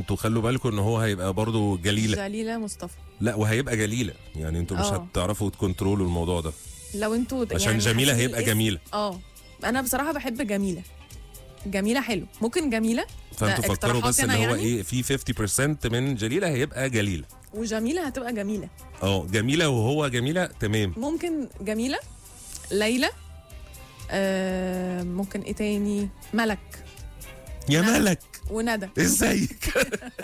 انتوا خلوا بالكم ان هو هيبقى برضو جليله جليله مصطفى لا وهيبقى جليله يعني انتوا مش اه. هتعرفوا تكنترولوا الموضوع ده لو انتوا عشان يعني جميله حاسين هيبقى الاسم- جميله اه انا بصراحه بحب جميله جميله حلو ممكن جميله فانتوا ده فكروا بس ان اقتراحاتي هو أنا ايه في 50% من جليله هيبقى جليله وجميله هتبقى جميله اه جميله وهو جميله تمام ممكن جميله ليلى آه ممكن ايه تاني ملك يا ملك. ملك وندى ازيك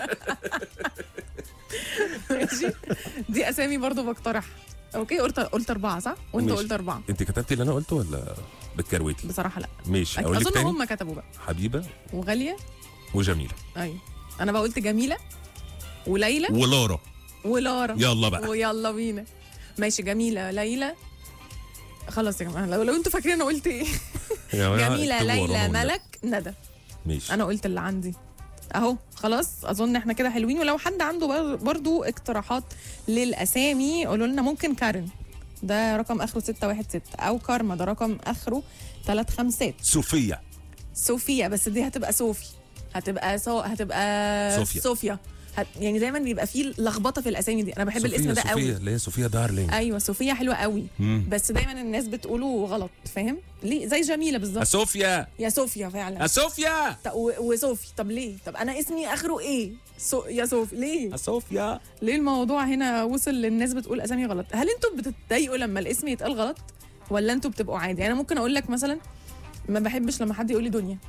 ماشي دي اسامي برضو بقترح اوكي قلت قلت اربعه صح وانت ماشي. قلت اربعه انت كتبتي اللي انا قلته ولا بتكروتي بصراحه لا ماشي اقول لك اظن تاني هم كتبوا بقى حبيبه وغاليه وجميله ايوه انا بقى قلت جميله وليلى ولارا ولارا يلا بقى ويلا بينا ماشي جميله ليلى خلاص يا جماعه لو, لو انتوا فاكرين انا قلت ايه يا جماعة جميله اكتبوا ليلى ورانا والنبي. ملك ندى ماشي انا قلت اللي عندي اهو خلاص اظن احنا كده حلوين ولو حد عنده بر- برضو اقتراحات للاسامي قولوا لنا ممكن كارن ده رقم اخره 616 او كارما ده رقم اخره 3 خمسات صوفيا صوفيا بس دي هتبقى صوفي هتبقى سو... هتبقى صوفيا. صوفيا هت... يعني دايما بيبقى فيه لخبطه في الاسامي دي انا بحب صوفيا الاسم ده صوفيا قوي اللي هي صوفيا دارلينج ايوه صوفيا حلوه قوي مم. بس دايما الناس بتقوله غلط فاهم ليه زي جميله بالظبط صوفيا يا صوفيا فعلا صوفيا ط- و- وصوفي طب ليه طب انا اسمي اخره ايه سو... يا صوفي ليه صوفيا ليه الموضوع هنا وصل للناس بتقول اسامي غلط هل انتوا بتتضايقوا لما الاسم يتقال غلط ولا انتوا بتبقوا عادي يعني انا ممكن اقول لك مثلا ما بحبش لما حد يقول لي دنيا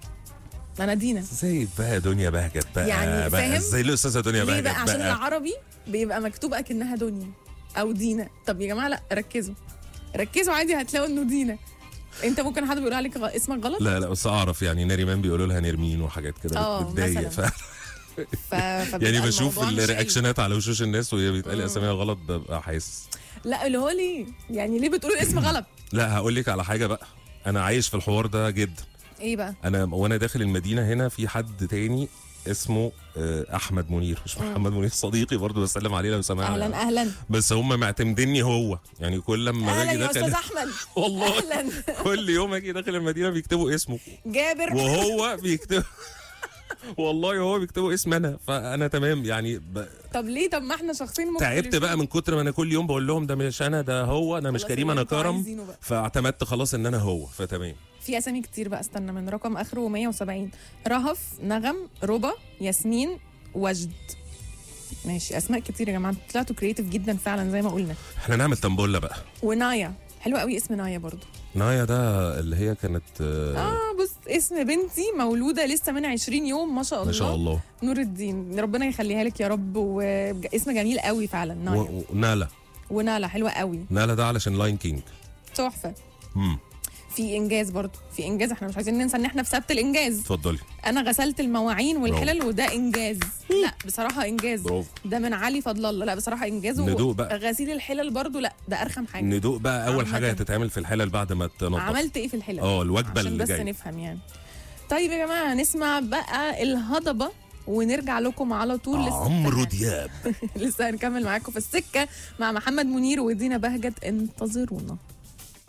انا دينا ازاي بقى دنيا بهجت بقى يعني بقى فاهم؟ ازاي الاستاذه دنيا ليه بهجت بقى عشان بقى العربي بيبقى مكتوب اكنها دنيا او دينا طب يا جماعه لا ركزوا ركزوا عادي هتلاقوا انه دينا انت ممكن حد بيقول عليك غ... اسمك غلط لا لا بس اعرف يعني ناريمان بيقولوا لها نرمين وحاجات كده اه، بتضايق مثلاً. ف... ف... فبيبقى يعني بشوف الموضوع مش حلو. الرياكشنات على وشوش الناس وهي بيتقال اساميها غلط ببقى حاسس لا اللي هو ليه يعني ليه بتقولوا الاسم غلط لا هقول لك على حاجه بقى انا عايش في الحوار ده جدا ايه بقى انا وانا داخل المدينه هنا في حد تاني اسمه آه، احمد منير مش محمد منير صديقي برضه بسلم عليه لو سمع اهلا اهلا بس هم معتمديني هو يعني كل لما اهلا باجي يا استاذ داخل احمد والله اهلا كل يوم اجي داخل المدينه بيكتبوا اسمه جابر وهو بيكتب والله هو بيكتبوا اسم انا فانا تمام يعني ب... طب ليه طب ما احنا شخصين تعبت مختلفين. بقى من كتر ما انا كل يوم بقول لهم ده مش انا ده هو انا مش خلاص كريم اللي انا انتوا كرم عايزينه بقى. فاعتمدت خلاص ان انا هو فتمام في اسامي كتير بقى استنى من رقم اخره 170 رهف نغم ربا ياسمين وجد ماشي اسماء كتير يا جماعه طلعتوا كرييتيف جدا فعلا زي ما قلنا احنا نعمل تنبوله بقى ونايا حلو قوي اسم نايا برضو نايا ده اللي هي كانت آه اه بص اسم بنتي مولوده لسه من 20 يوم ما شاء الله ما شاء الله نور الدين ربنا يخليها لك يا رب واسم جميل قوي فعلا نايا و- ونالا ونالا حلوه قوي نالا ده علشان لاين كينج تحفه امم في انجاز برضو في انجاز احنا مش عايزين ننسى ان احنا في سبت الانجاز اتفضلي انا غسلت المواعين والحلل وده انجاز لا بصراحه انجاز برافو ده من علي فضل الله لا بصراحه انجاز ندوق بقى. غسيل الحلل برضو لا ده ارخم حاجه ندوق بقى اول عامة. حاجه هتتعمل في الحلل بعد ما تنضف عملت ايه في الحلل اه الوجبه عشان اللي بس جايه نفهم يعني طيب يا جماعه نسمع بقى الهضبه ونرجع لكم على طول لسه عمرو دياب لسه هنكمل معاكم في السكه مع محمد منير ودينا بهجت انتظرونا